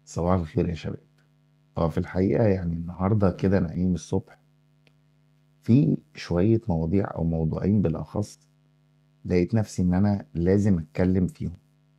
صباح الخير يا شباب هو في الحقيقة يعني النهاردة كده أنا قايم الصبح في شوية مواضيع أو موضوعين بالأخص لقيت نفسي إن أنا لازم أتكلم فيهم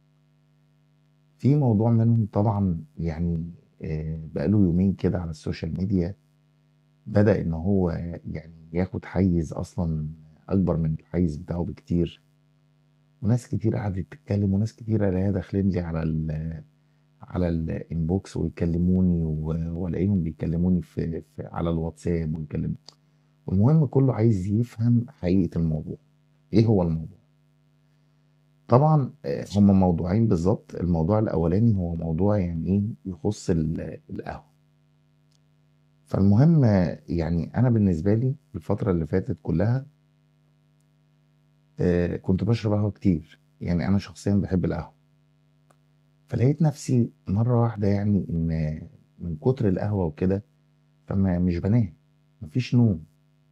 في موضوع منهم طبعا يعني آه، بقاله يومين كده على السوشيال ميديا بدأ إن هو يعني ياخد حيز أصلا أكبر من الحيز بتاعه بكتير وناس كتير قعدت تتكلم وناس كتير الاقيها داخلين لي على ال على الانبوكس ويكلموني و- والاقيهم بيكلموني في, في على الواتساب ويكلم والمهم كله عايز يفهم حقيقة الموضوع ايه هو الموضوع طبعا آه، هما موضوعين بالظبط الموضوع الاولاني هو موضوع يعني ايه يخص ال- القهوة فالمهم آه، يعني انا بالنسبة لي الفترة اللي فاتت كلها آه، كنت بشرب قهوة كتير يعني انا شخصيا بحب القهوة فلقيت نفسي مرة واحدة يعني إن من كتر القهوة وكده فما مش بنام مفيش نوم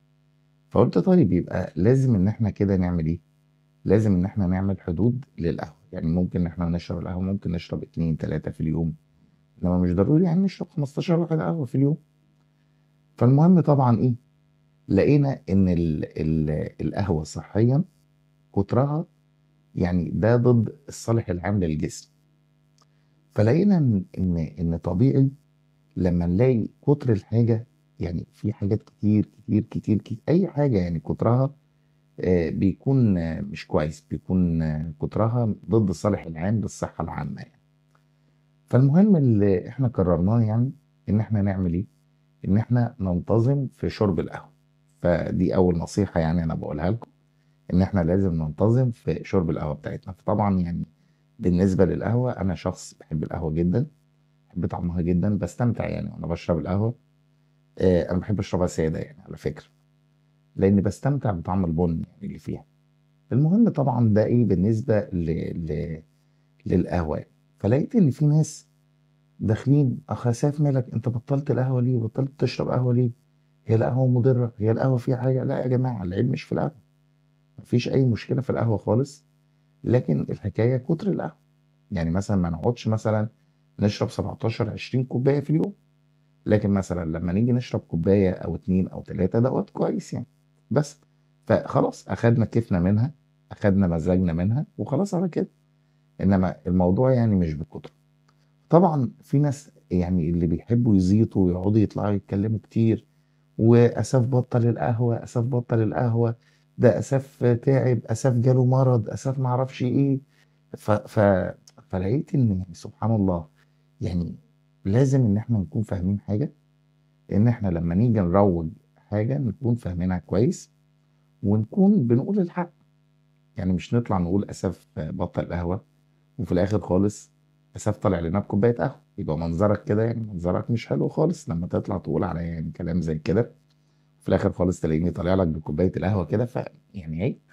فقلت طيب يبقى لازم إن إحنا كده نعمل إيه؟ لازم إن إحنا نعمل حدود للقهوة يعني ممكن إن إحنا نشرب القهوة ممكن نشرب اتنين تلاتة في اليوم إنما مش ضروري يعني نشرب 15 واحد قهوة في اليوم فالمهم طبعا إيه؟ لقينا إن ال ال القهوة صحيا كترها يعني ده ضد الصالح العام للجسم فلقينا إن إن إن طبيعي لما نلاقي كتر الحاجة يعني في حاجات كتير كتير كتير, كتير أي حاجة يعني كترها آه، بيكون آه، مش كويس بيكون آه، كترها ضد الصالح العام للصحة العامة يعني فالمهم اللي احنا قررناه يعني ان احنا نعمل ايه ان احنا ننتظم في شرب القهوة فدي اول نصيحة يعني انا بقولها لكم ان احنا لازم ننتظم في شرب القهوة بتاعتنا فطبعا يعني بالنسبة للقهوة انا شخص بحب القهوة جدا بحب طعمها جدا بستمتع يعني وانا بشرب القهوة آه، انا بحب اشربها سادة يعني على فكرة لان بستمتع بطعم البن يعني اللي فيها المهم طبعا ده ايه بالنسبة ل... ل... للقهوة فلقيت ان في ناس داخلين اخ يا سيف مالك انت بطلت القهوة ليه بطلت تشرب قهوة ليه هي القهوة مضرة هي القهوة فيها حاجة لا يا جماعة العيب مش في القهوة مفيش اي مشكلة في القهوة خالص لكن الحكاية كتر القهوة يعني مثلا ما نقعدش مثلا نشرب 17 20 كوباية في اليوم لكن مثلا لما نيجي نشرب كوباية او اتنين او تلاتة ده وقت كويس يعني بس فخلاص اخدنا كيفنا منها اخدنا مزاجنا منها وخلاص على كده انما الموضوع يعني مش بالكتر طبعا في ناس يعني اللي بيحبوا يزيطوا ويقعدوا يطلعوا يتكلموا كتير واساف بطل القهوة اساف بطل القهوة ده اساف تعب اساف جاله مرض اساف معرفش ايه ف... ف... فلقيت ان يعني سبحان الله يعني لازم ان احنا نكون فاهمين حاجة ان احنا لما نيجي نروج حاجة نكون فاهمينها كويس ونكون بنقول الحق يعني مش نطلع نقول اساف بطل قهوة وفي الاخر خالص اساف طالع لنا بكوباية قهوة يبقى منظرك كده يعني منظرك مش حلو خالص لما تطلع تقول عليا يعني كلام زي كده في الاخر خالص تلاقيني طالع لك بكوباية القهوة كده ف يعني عيب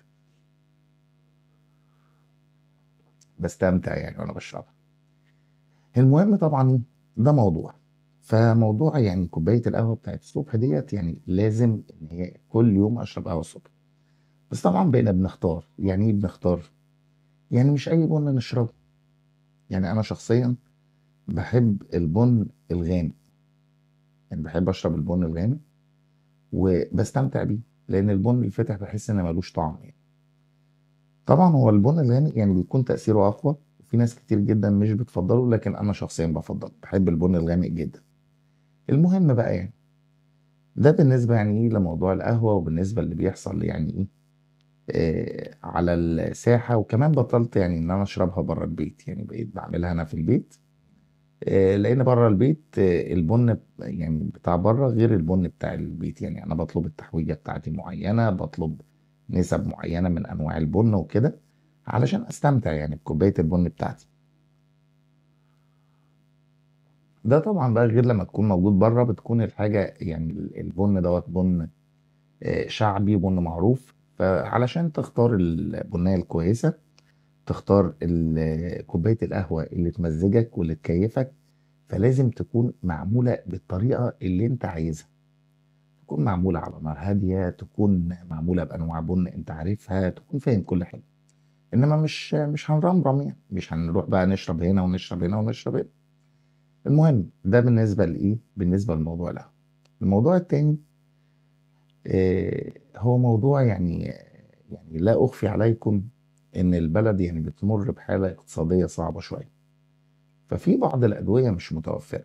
بستمتع يعني وانا بشربها المهم طبعا إيه؟ ده موضوع فموضوع يعني كوباية القهوة بتاعت الصبح ديت يعني لازم ان هي كل يوم اشرب قهوة الصبح بس طبعا بقينا بنختار يعني ايه بنختار يعني مش اي بن نشربه يعني انا شخصيا بحب البن الغامق يعني بحب اشرب البن الغامق وبستمتع بيه لان البن الفاتح بحس ان ملوش طعم يعني طبعا هو البن الغامق يعني بيكون تأثيره اقوى وفي ناس كتير جدا مش بتفضله لكن انا شخصيا بفضله بحب البن الغامق جدا المهم بقى يعني ده بالنسبة يعني ايه لموضوع القهوة وبالنسبة اللي بيحصل يعني ايه آه على الساحة وكمان بطلت يعني ان انا اشربها بره البيت يعني بقيت بعملها انا في البيت آه لان بره البيت آه البن يعني بتاع بره غير البن بتاع البيت يعني انا بطلب التحويجة بتاعتي معينة بطلب نسب معينة من انواع البن وكده علشان استمتع يعني بكوباية البن بتاعتي ده طبعا بقى غير لما تكون موجود بره بتكون الحاجة يعني البن دوت بن آه، شعبي بن معروف فعلشان تختار البنية الكويسة تختار ال- كوباية القهوة اللي تمزجك واللي تكيفك فلازم تكون معمولة بالطريقة اللي انت عايزها تكون معمولة على نار هادية تكون معمولة بأنواع بن انت عارفها تكون فاهم كل حاجة انما مش مش هنرمرم يعني مش هنروح بقى نشرب هنا ونشرب هنا ونشرب هنا المهم ده بالنسبة لإيه؟ بالنسبة لموضوع القهوة. الموضوع التاني آه، هو موضوع يعني يعني لا أخفي عليكم إن البلد يعني بتمر بحالة اقتصادية صعبة شوية. ففي بعض الأدوية مش متوفرة.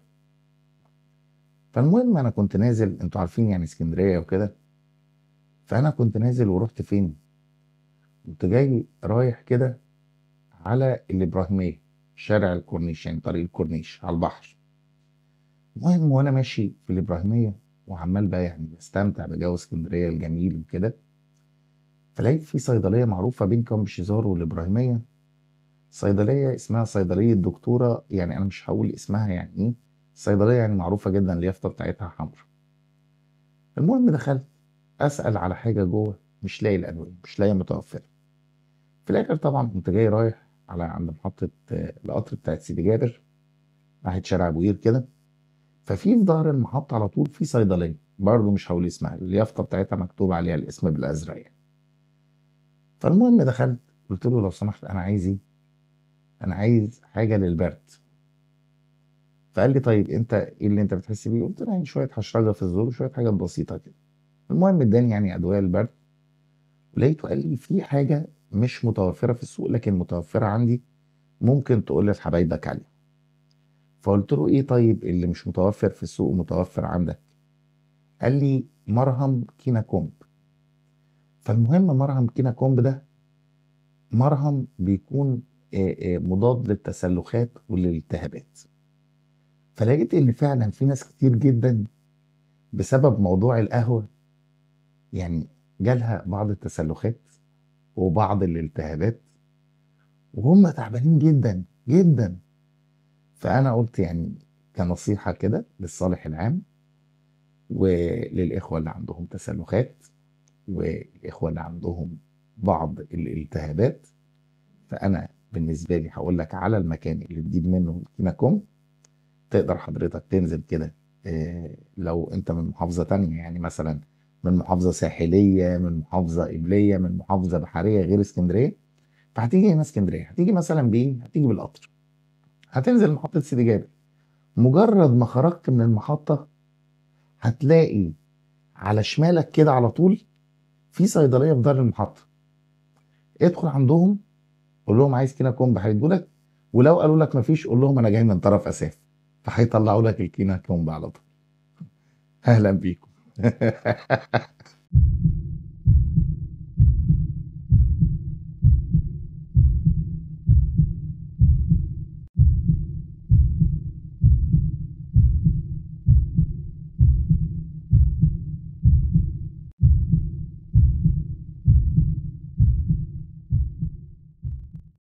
فالمهم أنا كنت نازل أنتوا عارفين يعني اسكندرية وكده فأنا كنت نازل ورحت فين؟ كنت جاي رايح كده على الإبراهيمية شارع الكورنيش يعني طريق الكورنيش على البحر. المهم وانا ماشي في الابراهيميه وعمال بقى يعني بستمتع بجو اسكندريه الجميل وكده فلقيت في صيدليه معروفه بين كام شيزار والابراهيميه صيدليه اسمها صيدليه دكتوره يعني انا مش هقول اسمها يعني ايه صيدليه يعني معروفه جدا اليافطه بتاعتها حمرا المهم دخلت اسال على حاجه جوه مش لاقي الادويه مش لاقي متوفره في الاخر طبعا كنت جاي رايح على عند محطه آه، القطر بتاعت سيدي جابر ناحيه شارع ابو قير كده ففي في ظهر المحطة على طول في صيدلية برضه مش هقول اسمها اليافطة بتاعتها مكتوب عليها الاسم بالأزرق يعني فالمهم دخلت قلت له لو سمحت أنا عايز إيه؟ أنا عايز حاجة للبرد فقال لي طيب أنت إيه اللي أنت بتحس بيه؟ قلت له يعني شوية حشرجة في الزور وشوية حاجات بسيطة كده المهم اداني يعني أدوية للبرد ولقيته قال لي في حاجة مش متوفرة في السوق لكن متوفرة عندي ممكن تقول لحبايبك عليها فقلت له ايه طيب اللي مش متوفر في السوق ومتوفر عندك قال لي مرهم كينا كومب فالمهم مرهم كينا كومب ده مرهم بيكون آه، آه، مضاد للتسلخات والالتهابات فلقيت ان فعلا في ناس كتير جدا بسبب موضوع القهوة يعني جالها بعض التسلخات وبعض الالتهابات وهم تعبانين جدا جدا فانا قلت يعني كنصيحه كده للصالح العام وللاخوه اللي عندهم تسلخات والاخوه اللي عندهم بعض الالتهابات فانا بالنسبه لي هقول لك على المكان اللي تجيب منه كيناكوم تقدر حضرتك تنزل كده آه، لو انت من محافظه تانية يعني مثلا من محافظه ساحليه من محافظه قبليه من محافظه بحريه غير اسكندريه فهتيجي هنا اسكندريه هتيجي مثلا بايه؟ هتيجي بالقطر هتنزل محطة سيدي جابر مجرد ما خرجت من المحطة هتلاقي على شمالك كده على طول في صيدلية في دار المحطة ادخل عندهم قول لهم عايز كينا كومب هيدوا لك ولو قالوا لك مفيش قول لهم انا جاي من طرف اساف فهيطلعوا لك الكينا كومب على طول اهلا بيكم